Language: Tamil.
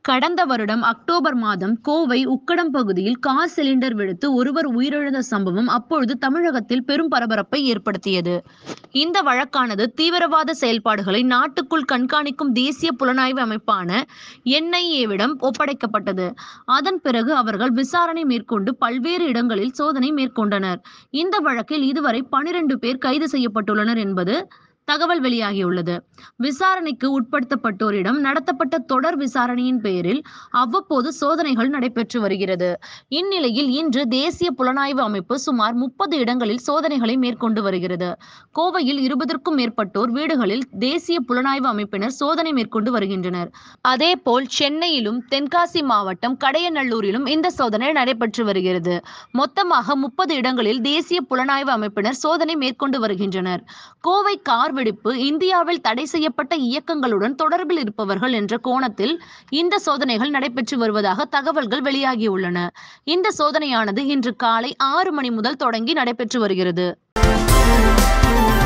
கடந்த வருடம் அக்டோபர் மாதம் கோவை உக்கடம் பகுதியில் கார் சிலிண்டர் வெடித்து ஒருவர் உயிரிழந்த சம்பவம் அப்பொழுது தமிழகத்தில் பெரும் பரபரப்பை ஏற்படுத்தியது இந்த வழக்கானது தீவிரவாத செயல்பாடுகளை நாட்டுக்குள் கண்காணிக்கும் தேசிய புலனாய்வு அமைப்பான என்ஐஏவிடம் ஒப்படைக்கப்பட்டது அதன் பிறகு அவர்கள் விசாரணை மேற்கொண்டு பல்வேறு இடங்களில் சோதனை மேற்கொண்டனர் இந்த வழக்கில் இதுவரை பனிரெண்டு பேர் கைது செய்யப்பட்டுள்ளனர் என்பது தகவல் வெளியாகியுள்ளது விசாரணைக்கு உட்படுத்தப்பட்டோரிடம் நடத்தப்பட்ட தொடர் விசாரணையின் பெயரில் அவ்வப்போது சோதனைகள் நடைபெற்று வருகிறது இந்நிலையில் இன்று தேசிய புலனாய்வு அமைப்பு சுமார் முப்பது இடங்களில் சோதனைகளை மேற்கொண்டு வருகிறது கோவையில் இருபதற்கும் மேற்பட்டோர் வீடுகளில் தேசிய புலனாய்வு அமைப்பினர் சோதனை மேற்கொண்டு வருகின்றனர் அதேபோல் சென்னையிலும் தென்காசி மாவட்டம் கடையநல்லூரிலும் இந்த சோதனை நடைபெற்று வருகிறது மொத்தமாக முப்பது இடங்களில் தேசிய புலனாய்வு அமைப்பினர் சோதனை மேற்கொண்டு வருகின்றனர் கோவை கார் வெடிப்பு இந்தியாவில் தடை செய்யப்பட்ட இயக்கங்களுடன் தொடர்பில் இருப்பவர்கள் என்ற கோணத்தில் இந்த சோதனைகள் நடைபெற்று வருவதாக தகவல்கள் வெளியாகியுள்ளன இந்த சோதனையானது இன்று காலை ஆறு மணி முதல் தொடங்கி நடைபெற்று வருகிறது